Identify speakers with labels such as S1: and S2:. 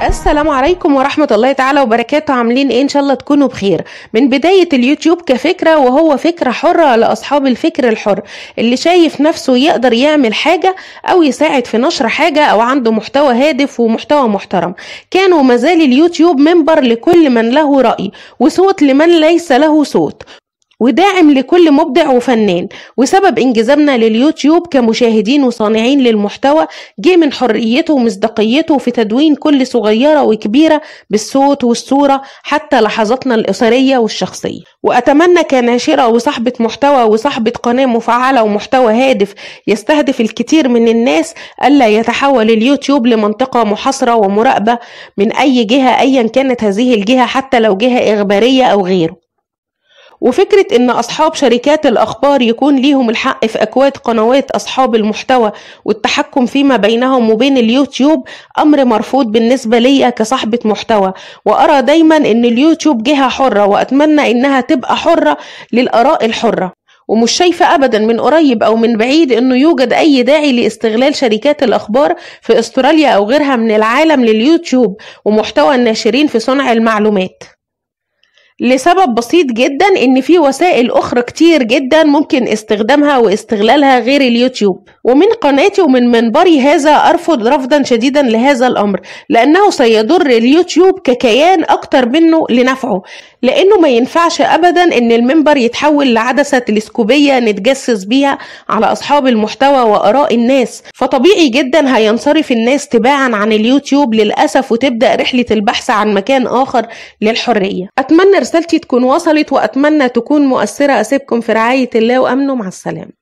S1: السلام عليكم ورحمة الله تعالى وبركاته عاملين ايه ان شاء الله تكونوا بخير من بداية اليوتيوب كفكرة وهو فكرة حرة لأصحاب الفكر الحر اللي شايف نفسه يقدر يعمل حاجة أو يساعد في نشر حاجة أو عنده محتوى هادف ومحتوى محترم كان وما زال اليوتيوب منبر لكل من له رأي وصوت لمن ليس له صوت وداعم لكل مبدع وفنان وسبب انجذابنا لليوتيوب كمشاهدين وصانعين للمحتوى جه من حريته ومصداقيته في تدوين كل صغيرة وكبيرة بالصوت والصورة حتى لحظاتنا الأسرية والشخصية وأتمنى كناشرة وصاحبة محتوى وصاحبة قناة مفعلة ومحتوى هادف يستهدف الكثير من الناس ألا يتحول اليوتيوب لمنطقة محاصرة ومراقبة من أي جهة أيا كانت هذه الجهة حتى لو جهة إخبارية أو غيره وفكرة إن أصحاب شركات الأخبار يكون ليهم الحق في أكواد قنوات أصحاب المحتوى والتحكم فيما بينهم وبين اليوتيوب أمر مرفوض بالنسبة لي كصاحبة محتوى وأرى دايما إن اليوتيوب جهة حرة وأتمنى إنها تبقى حرة للآراء الحرة ومش شايفة أبدا من قريب أو من بعيد إنه يوجد أي داعي لاستغلال شركات الأخبار في أستراليا أو غيرها من العالم لليوتيوب ومحتوى الناشرين في صنع المعلومات لسبب بسيط جدا ان في وسائل اخرى كتير جدا ممكن استخدامها واستغلالها غير اليوتيوب ومن قناتي ومن منبري هذا ارفض رفضا شديدا لهذا الامر لانه سيضر اليوتيوب ككيان اكتر منه لنفعه لانه ما ينفعش ابدا ان المنبر يتحول لعدسه تلسكوبيه نتجسس بيها على اصحاب المحتوى واراء الناس فطبيعي جدا هينصرف الناس تباعا عن اليوتيوب للاسف وتبدا رحله البحث عن مكان اخر للحريه اتمنى رسالتي تكون وصلت واتمنى تكون مؤثره اسيبكم في رعايه الله وامنه مع السلامه